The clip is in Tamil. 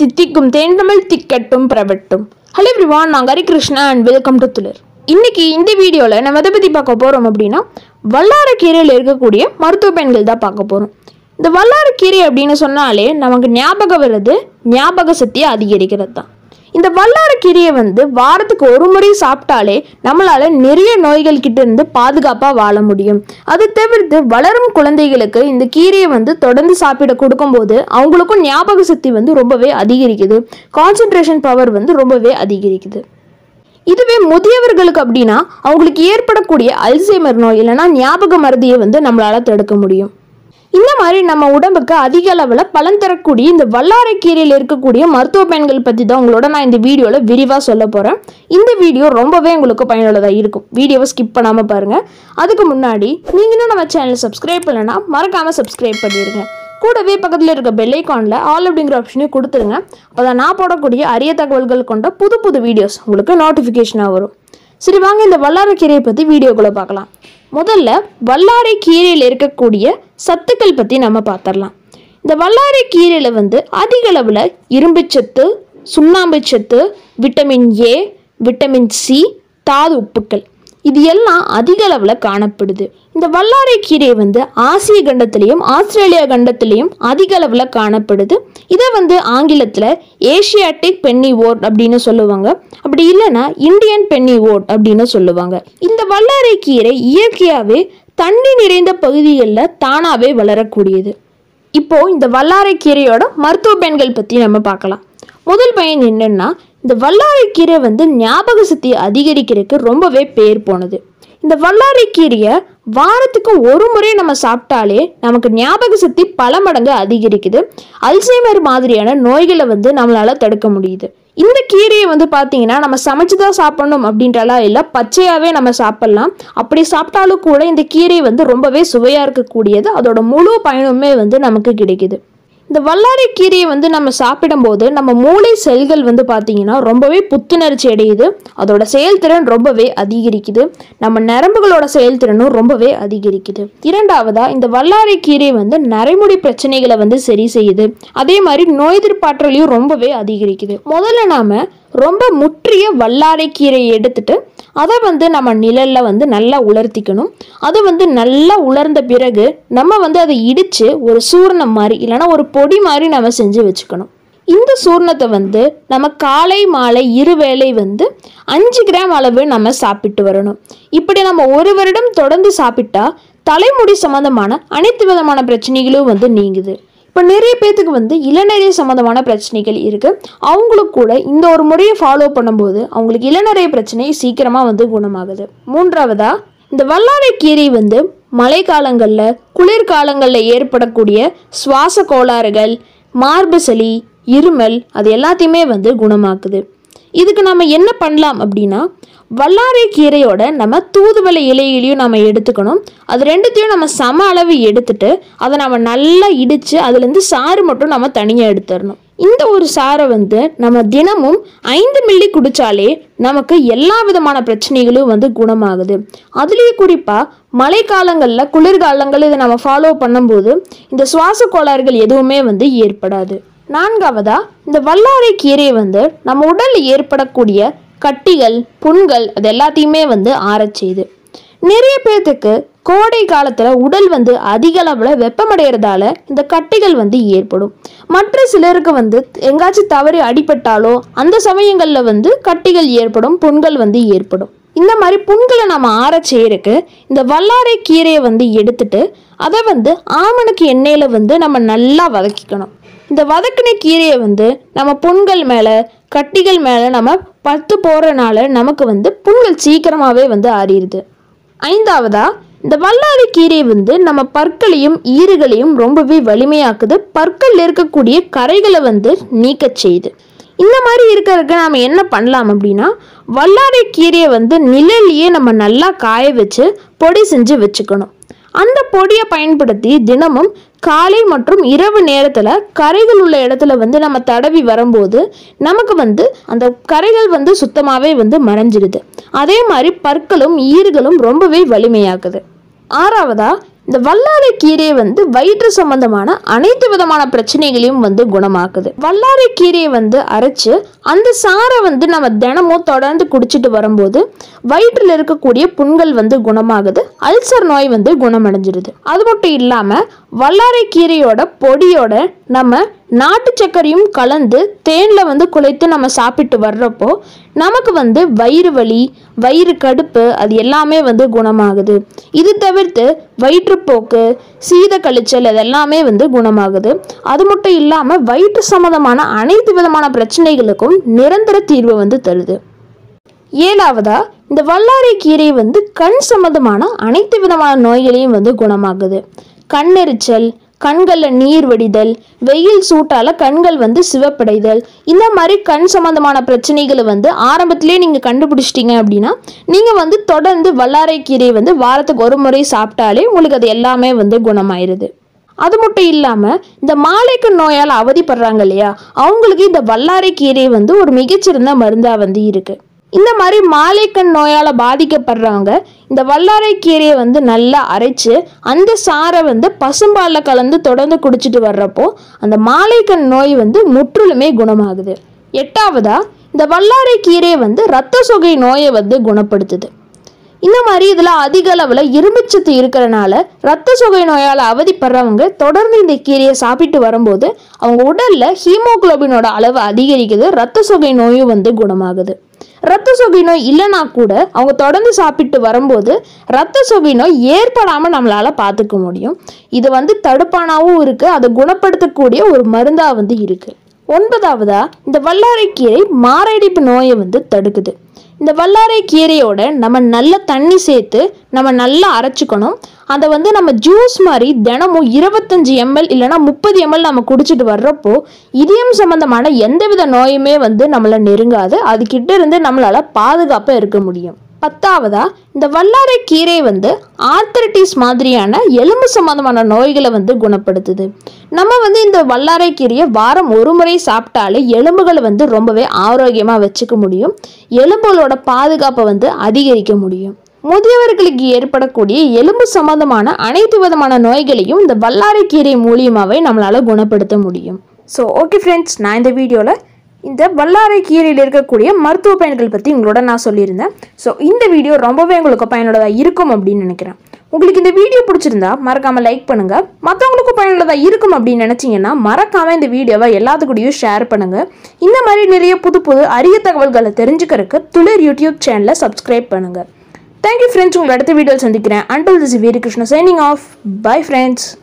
தித்திக்கும் தேன்தமிழ் திக்கட்டும் பிரவட்டும் ஹலோ எவ்ரிவான் நான் ஹரிகிருஷ்ணா அண்ட் வெல்கம் டு துளிர் இன்னைக்கு இந்த வீடியோவில் நம்ம எதை பற்றி பார்க்க போகிறோம் அப்படின்னா வல்லாரக்கீரையில் இருக்கக்கூடிய மருத்துவ பயன்கள் தான் பார்க்க போகிறோம் இந்த வல்லாரக்கீரை அப்படின்னு சொன்னாலே நமக்கு ஞாபகம் வர்றது ஞாபக சக்தியை அதிகரிக்கிறது தான் இந்த வல்லாரக்கீரையை வந்து வாரத்துக்கு ஒரு முறை சாப்பிட்டாலே நம்மளால நிறைய நோய்கள் கிட்ட இருந்து பாதுகாப்பாக வாழ முடியும் அது தவிர்த்து வளரும் குழந்தைகளுக்கு இந்த கீரையை வந்து தொடர்ந்து சாப்பிட கொடுக்கும்போது அவங்களுக்கும் ஞாபக சக்தி வந்து ரொம்பவே அதிகரிக்குது கான்சென்ட்ரேஷன் பவர் வந்து ரொம்பவே அதிகரிக்குது இதுவே முதியவர்களுக்கு அப்படின்னா அவங்களுக்கு ஏற்படக்கூடிய அல்சைமர் நோய் இல்லைன்னா ஞாபக மறதியை வந்து நம்மளால தடுக்க முடியும் இந்த மாதிரி நம்ம உடம்புக்கு அதிக அளவில் பலன் தரக்கூடிய இந்த வல்லாரைக்கீரையில் இருக்கக்கூடிய மருத்துவ பயன்கள் பற்றி தான் உங்களோட நான் இந்த வீடியோவில் விரிவாக சொல்ல போகிறேன் இந்த வீடியோ ரொம்பவே உங்களுக்கு பயனுள்ளதாக இருக்கும் வீடியோவை ஸ்கிப் பண்ணாமல் பாருங்கள் அதுக்கு முன்னாடி நீங்கள் இன்னும் நம்ம சேனலை சப்ஸ்கிரைப் பண்ணலைன்னா மறக்காமல் சப்ஸ்கிரைப் பண்ணிடுங்க கூடவே பக்கத்தில் இருக்க பெல் ஐக்கானில் ஆல் அப்படிங்கிற ஆப்ஷனையும் கொடுத்துருங்க அப்போ தான் நான் போடக்கூடிய அரிய தகவல்கள் கொண்ட புது புது வீடியோஸ் உங்களுக்கு நோட்டிஃபிகேஷனாக வரும் சரி வாங்க இந்த வல்லாரைக்கீரையை பற்றி வீடியோக்குள்ளே பார்க்கலாம் முதல்ல வல்லாரை கீரையில் இருக்கக்கூடிய சத்துக்கள் பற்றி நம்ம பார்த்துடலாம் இந்த வல்லாரை கீரையில் வந்து அதிக அளவில் இரும்புச்சத்து சுண்ணாம்புச்சத்து விட்டமின் ஏ விட்டமின் சி தாது உப்புக்கள் இது எல்லாம் அதிக அளவில் காணப்படுது இந்த வல்லாரை கீரை வந்து ஆசிய கண்டத்திலையும் ஆஸ்திரேலியா கண்டத்திலையும் அதிக அளவில் காணப்படுது இதை வந்து ஆங்கிலத்தில் ஏஷியாட்டிக் பென்னி ஓட் அப்படின்னு சொல்லுவாங்க அப்படி இல்லைன்னா இந்தியன் பென்னி ஓட் அப்படின்னு சொல்லுவாங்க இந்த வல்லாரை கீரை இயற்கையாகவே தண்ணி நிறைந்த பகுதிகளில் தானாகவே வளரக்கூடியது இப்போ இந்த வல்லாரை கீரையோட மருத்துவ பயன்கள் பற்றி நம்ம பார்க்கலாம் முதல் பயன் என்னன்னா இந்த வல்லாரைக்கீரை வந்து ஞாபக சக்தியை அதிகரிக்கிறதுக்கு ரொம்பவே பேர் போனது இந்த வல்லாரைக்கீரையை வாரத்துக்கு ஒரு முறை நம்ம சாப்பிட்டாலே நமக்கு ஞாபக சக்தி பல மடங்கு அதிகரிக்குது அல்சைமர் மாதிரியான நோய்களை வந்து நம்மளால தடுக்க முடியுது இந்த கீரையை வந்து பார்த்தீங்கன்னா நம்ம சமைச்சு தான் சாப்பிடணும் அப்படின்றலாம் இல்லை பச்சையாகவே நம்ம சாப்பிட்லாம் அப்படி சாப்பிட்டாலும் கூட இந்த கீரை வந்து ரொம்பவே சுவையாக இருக்கக்கூடியது அதோட முழு பயனுமே வந்து நமக்கு கிடைக்குது இந்த வல்லாரை கீரையை வந்து நம்ம சாப்பிடும்போது நம்ம மூளை செல்கள் வந்து பார்த்தீங்கன்னா ரொம்பவே புத்துணர்ச்சி அடையுது அதோட செயல்திறன் ரொம்பவே அதிகரிக்குது நம்ம நரம்புகளோட செயல்திறனும் ரொம்பவே அதிகரிக்குது இரண்டாவதா இந்த வல்லாரை கீரை வந்து நரைமுடி பிரச்சனைகளை வந்து சரி செய்யுது அதே மாதிரி நோய் எதிர்ப்பாற்றலையும் ரொம்பவே அதிகரிக்குது முதல்ல நாம ரொம்ப முற்றிய வல்லாரை கீரையை எடுத்துட்டு அதை வந்து நம்ம நிழல்ல வந்து நல்லா உலர்த்திக்கணும் அது வந்து நல்லா உலர்ந்த பிறகு நம்ம வந்து அதை இடித்து ஒரு சூர்ணம் மாதிரி இல்லைன்னா ஒரு பொடி மாதிரி நம்ம செஞ்சு வச்சுக்கணும் இந்த சூர்ணத்தை வந்து நம்ம காலை மாலை இருவேளை வந்து அஞ்சு கிராம் அளவு நம்ம சாப்பிட்டு வரணும் இப்படி நம்ம ஒரு வருடம் தொடர்ந்து சாப்பிட்டா தலைமுடி சம்மந்தமான அனைத்து விதமான பிரச்சனைகளும் வந்து நீங்குது இப்போ நிறைய பேர்த்துக்கு வந்து இளநரை சம்மந்தமான பிரச்சனைகள் இருக்குது அவங்களுக்கு கூட இந்த ஒரு முறையை ஃபாலோ பண்ணும்போது அவங்களுக்கு இளநரை பிரச்சனை சீக்கிரமாக வந்து குணமாகுது மூன்றாவதா இந்த வல்லாரை கீரை வந்து மழைக்காலங்களில் குளிர்காலங்களில் ஏற்படக்கூடிய சுவாச கோளாறுகள் மார்பு சளி இருமல் அது எல்லாத்தையுமே வந்து குணமாக்குது இதுக்கு நம்ம என்ன பண்ணலாம் அப்படின்னா வல்லாரை கீரையோட நம்ம தூதுவளை இலைகளையும் நம்ம எடுத்துக்கணும் அது ரெண்டுத்தையும் நம்ம சம அளவு எடுத்துட்டு அதை நம்ம நல்லா இடித்து அதுலேருந்து சாறு மட்டும் நம்ம தனியாக எடுத்துடணும் இந்த ஒரு சாறை வந்து நம்ம தினமும் ஐந்து மில்லி குடித்தாலே நமக்கு எல்லா விதமான பிரச்சனைகளும் வந்து குணமாகுது அதுலேயும் குறிப்பாக மழைக்காலங்களில் குளிர்காலங்களில் இதை நம்ம ஃபாலோ பண்ணும்போது இந்த சுவாச கோளாறுகள் எதுவுமே வந்து ஏற்படாது நான்காவதா இந்த வல்லாரை கீரை வந்து நம்ம உடலில் ஏற்படக்கூடிய கட்டிகள் புண்கள் அது எல்லாத்தையுமே வந்து ஆறச் செய்யுது நிறைய பேர்த்துக்கு கோடை காலத்தில் உடல் வந்து அதிக அளவில் வெப்பமடைகிறதால இந்த கட்டிகள் வந்து ஏற்படும் மற்ற சிலருக்கு வந்து எங்காச்சும் தவறி அடிபட்டாலோ அந்த சமயங்களில் வந்து கட்டிகள் ஏற்படும் புண்கள் வந்து ஏற்படும் இந்த மாதிரி புண்களை நம்ம ஆறச் செய்யறதுக்கு இந்த வல்லாரை கீரையை வந்து எடுத்துட்டு அதை வந்து ஆமணக்கு எண்ணெயில் வந்து நம்ம நல்லா வதக்கிக்கணும் இந்த வதக்கின கீரையை வந்து நம்ம புண்கள் மேலே கட்டிகள் மேலே நம்ம பத்து போகிறனால நமக்கு வந்து புண்கள் சீக்கிரமாகவே வந்து ஆறிடுது ஐந்தாவதா இந்த வல்லாரை கீரை வந்து நம்ம பற்களையும் ஈறுகளையும் ரொம்பவே வலிமையாக்குது பற்களில் இருக்கக்கூடிய கரைகளை வந்து நீக்கச் செய்யுது இந்த மாதிரி இருக்கிறதுக்கு நாம் என்ன பண்ணலாம் அப்படின்னா வல்லாரை கீரையை வந்து நிழல்லையே நம்ம நல்லா காய வச்சு பொடி செஞ்சு வச்சுக்கணும் அந்த பொடியை பயன்படுத்தி தினமும் காலை மற்றும் இரவு நேரத்தில் கரைகள் உள்ள இடத்துல வந்து நம்ம தடவி வரும்போது நமக்கு வந்து அந்த கரைகள் வந்து சுத்தமாகவே வந்து மறைஞ்சிடுது அதே மாதிரி பற்களும் ஈறுகளும் ரொம்பவே வலிமையாக்குது ஆறாவதா இந்த வல்லாரை கீரையை வந்து வயிற்று சம்பந்தமான அனைத்து விதமான பிரச்சனைகளையும் வந்து குணமாக்குது வல்லாரை கீரையை வந்து அரைச்சு அந்த சாறை வந்து நம்ம தினமும் தொடர்ந்து குடிச்சிட்டு வரும்போது வயிற்றில் இருக்கக்கூடிய புண்கள் வந்து குணமாகுது அல்சர் நோய் வந்து குணமடைஞ்சிருது அது மட்டும் இல்லாமல் வல்லாரை கீரையோட பொடியோட நம்ம நாட்டு சர்க்கரையும் கலந்து தேனில் வந்து குழைத்து நம்ம சாப்பிட்டு வர்றப்போ நமக்கு வந்து வயிறு வலி வயிறு கடுப்பு அது எல்லாமே வந்து குணமாகுது இது தவிர்த்து வயிற்றுப்போக்கு சீத கழிச்சல் அது எல்லாமே வந்து குணமாகுது அது மட்டும் இல்லாமல் வயிற்று சம்மந்தமான அனைத்து விதமான பிரச்சனைகளுக்கும் நிரந்தர தீர்வு வந்து தருது ஏழாவதா இந்த வல்லாரை கீரை வந்து கண் சம்பந்தமான அனைத்து விதமான நோய்களையும் வந்து குணமாகுது கண்ணெரிச்சல் கண்களில் நீர் வடிதல் வெயில் சூட்டால கண்கள் வந்து சிவப்படைதல் இந்த மாதிரி கண் சம்பந்தமான பிரச்சனைகளை வந்து ஆரம்பத்திலே நீங்கள் கண்டுபிடிச்சிட்டீங்க அப்படின்னா நீங்கள் வந்து தொடர்ந்து வல்லாரை கீரையை வந்து வாரத்துக்கு ஒரு முறை சாப்பிட்டாலே உங்களுக்கு அது எல்லாமே வந்து குணமாயிருது அது மட்டும் இல்லாமல் இந்த மாலைக்கு நோயால் அவதிப்படுறாங்க இல்லையா அவங்களுக்கு இந்த வல்லாரை கீரை வந்து ஒரு மிகச்சிறந்த மருந்தாக வந்து இருக்குது இந்த மாதிரி மாலைக்கண் நோயால் பாதிக்கப்படுறவங்க இந்த வல்லாரை கீரையை வந்து நல்லா அரைச்சு அந்த சாறை வந்து பசும்பாலில் கலந்து தொடர்ந்து குடிச்சிட்டு வர்றப்போ அந்த மாலைக்கண் நோய் வந்து முற்றிலுமே குணமாகுது எட்டாவதா இந்த வல்லாரை கீரையை வந்து இரத்த சொகை நோயை வந்து குணப்படுத்துது இந்த மாதிரி இதில் அதிக அளவில் இரும்புச்சத்து இருக்கிறனால இரத்த சொகை நோயால் அவதிப்படுறவங்க தொடர்ந்து இந்த கீரையை சாப்பிட்டு வரும்போது அவங்க உடலில் ஹீமோகுளோபினோட அளவு அதிகரிக்குது இரத்த சொகை நோயும் வந்து குணமாகுது இரத்த சொகை நோய் இல்லைனா கூட அவங்க தொடர்ந்து சாப்பிட்டு வரும்போது இரத்த சொகை நோய் ஏற்படாமல் நம்மளால் பார்த்துக்க முடியும் இது வந்து தடுப்பானாவும் இருக்குது அதை குணப்படுத்தக்கூடிய ஒரு மருந்தாக வந்து இருக்குது ஒன்பதாவதா இந்த வல்லாரைக்கீரை மாரடைப்பு நோயை வந்து தடுக்குது இந்த வல்லாரை கீரையோட நம்ம நல்ல தண்ணி சேர்த்து நம்ம நல்லா அரைச்சிக்கணும் அதை வந்து நம்ம ஜூஸ் மாதிரி தினமும் இருபத்தஞ்சி எம்எல் இல்லைனா முப்பது எம்எல் நம்ம குடிச்சிட்டு வர்றப்போ இதயம் சம்பந்தமான எந்தவித நோயுமே வந்து நம்மளை நெருங்காது அதுக்கிட்ட இருந்து நம்மளால் பாதுகாப்பாக இருக்க முடியும் பத்தாவதா இந்த வல்லாரை கீரை வந்து ஆர்த்தரைட்டிஸ் மாதிரியான எலும்பு சம்பந்தமான நோய்களை வந்து குணப்படுத்துது நம்ம வந்து இந்த வல்லாரை கீரையை வாரம் ஒரு முறை சாப்பிட்டாலே எலும்புகளை வந்து ரொம்பவே ஆரோக்கியமாக வச்சுக்க முடியும் எலும்புகளோட பாதுகாப்பை வந்து அதிகரிக்க முடியும் முதியவர்களுக்கு ஏற்படக்கூடிய எலும்பு சம்பந்தமான அனைத்து விதமான நோய்களையும் இந்த வல்லாரை கீரை மூலியமாகவே நம்மளால் குணப்படுத்த முடியும் ஸோ ஓகே ஃப்ரெண்ட்ஸ் நான் இந்த வீடியோவில் இந்த வல்லாரை கீரையில் இருக்கக்கூடிய மருத்துவ பயன்கள் பற்றி உங்களோட நான் சொல்லியிருந்தேன் ஸோ இந்த வீடியோ ரொம்பவே உங்களுக்கு பயனுள்ளதாக இருக்கும் அப்படின்னு நினைக்கிறேன் உங்களுக்கு இந்த வீடியோ பிடிச்சிருந்தா மறக்காமல் லைக் பண்ணுங்கள் மற்றவங்களுக்கும் பயனுள்ளதாக இருக்கும் அப்படின்னு நினச்சிங்கன்னா மறக்காமல் இந்த வீடியோவை எல்லாத்துக்கூடயும் ஷேர் பண்ணுங்கள் இந்த மாதிரி நிறைய புது புது அரிய தகவல்களை தெரிஞ்சுக்கிறதுக்கு துளிர் யூடியூப் சேனலை சப்ஸ்கிரைப் பண்ணுங்கள் தேங்க்யூ ஃப்ரெண்ட்ஸ் உங்களை அடுத்த வீடியோவில் சந்திக்கிறேன் அண்டில் திஸ் வீரி Krishna signing off bye friends